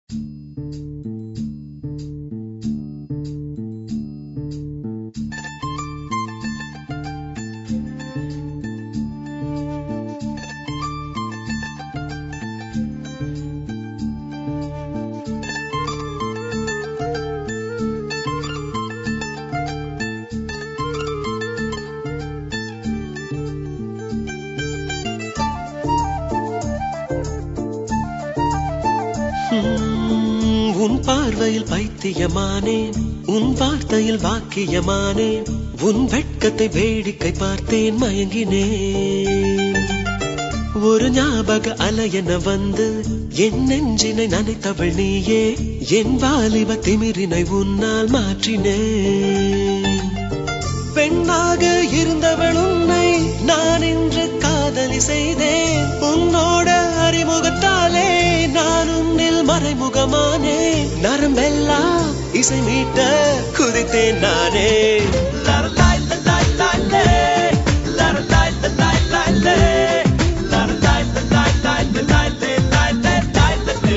உம், உன் பார்வையில் பைத்தியமானேன் உன் வார்த்தையில் வாக்கியமானேன் உன் வெட்கத்தை வேடிக்கை பார்த்தேன் மயங்கினேன் ஒரு ஞாபக அலையென வந்து என் நெஞ்சினை நனைத்தவள் நீயே என் வாலிப திமிரினை உன்னால் மாற்றினேன் பெண்ணாக இருந்தவள் உன்னை நான் இன்று காதலி செய்தேன் உன்னோட அறிமுகத்தாலே நான் உன்னில் மறைமுகமானே நரம்பெல்லாம் இசை மீட்ட குதித்தேன் நானே லரலாய் லலாய் லாலே, லரலாய் லலாய் லாலே, லரலாய் லலாய் லாலே, லாலே, லாலே, லாலே.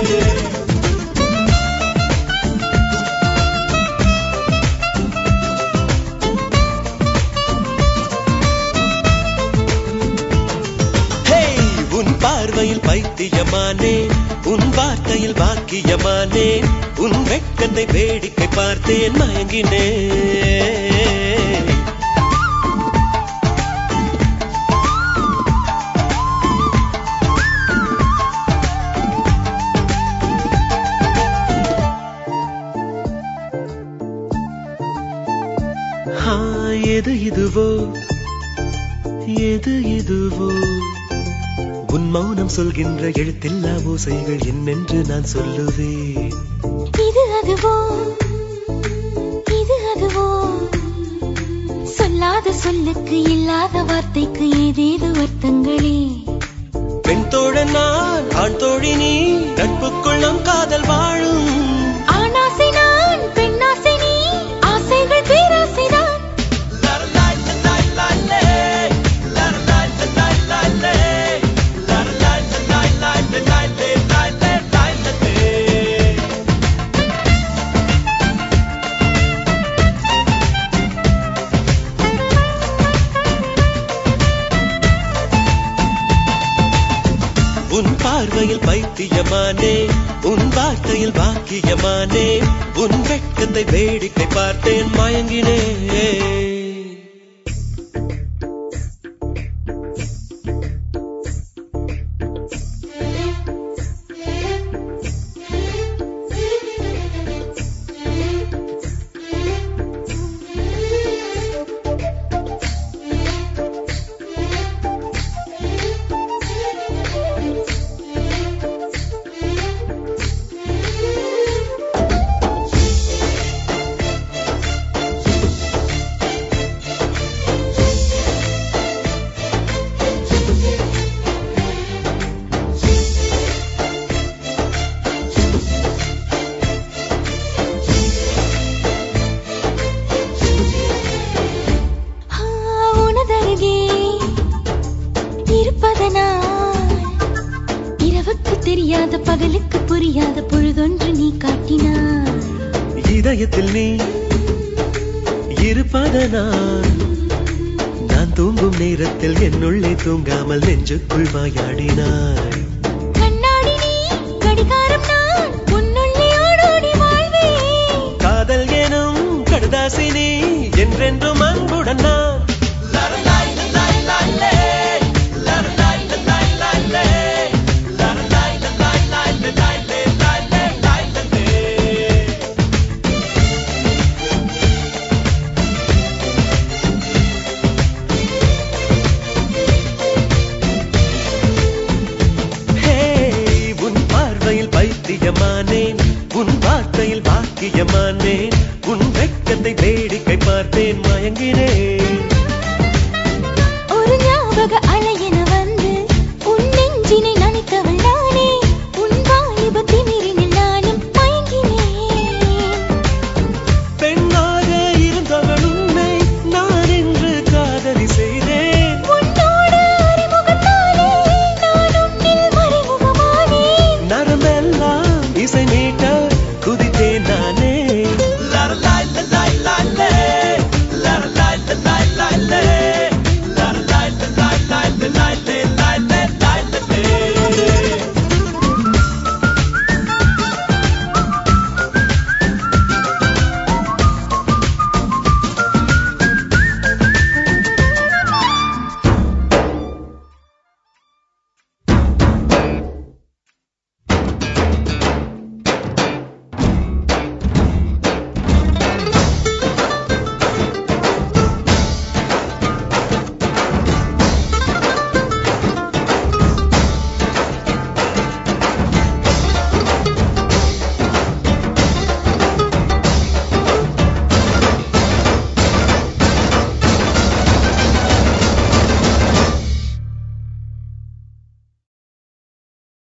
ஹே உன் பார்வையில் பைத்தியமானேன் உன் வார்த்தையில் வாக்கியமானேன் உன் வெட்கத்தை வேடிக்கை பார்த்தேன் மயங்கினேன் ஆ, எது இதுவோ எது இதுவோ உன் மௌனம் சொல்கின்ற எழுத்தில்லா ஓசைகள் என்னென்று நான் சொல்லுவேன் இது அதுவோ இது அதுவோ சொல்லாத சொல்லுக்கு இல்லாத வார்த்தைக்கு ஏதேது அர்த்தங்களே பெண் தோழன் நான் ஆண் தோழி நீ நட்புக்குள் நம் காதல் வாழும் ஆணாசை நான் பெண்ணாசை நீ ஆசைகள் பேராசைதான் உன் பார்வையில் பைத்தியமானே உன் வார்த்தையில் வாக்கியமானே உன் வெட்கத்தை வேடிக்கை பார்த்தேன் மயங்கினேன் ஆ, உனதருகே இருப்பதனால் இரவுக்கு தெரியாத பகலுக்கு புரியாத பொழுதொன்று நீ காட்டினாய் இதயத்தில் நீ இருப்பதனால் நான் தூங்கும் நேரத்தில் என்னுள்ளே தூங்காமல் நெஞ்சுக்குள் வாயாடினாய் கண்ணாடி நீ கடிகாரம் நான் உன்னுள்ளே ஓடோடி வாழ்வேன் காதல் எனும் கடுதாசினி என்றென்றும் அன்புடன் நான் லரலாய் லலாய் லாலே, லரலாய் லலாய் லாலே, லரலாய் லலாய் லாலே, லாலே, லாலே, லாலே. ஹே, உன் பார்வையில் பைத்தியமானேன் உன் வார்த்தையில் வாக்கியமானேன் உன் வெட்கத்தை வேடிக்கை பார்த்தேன் மயங்கினேன்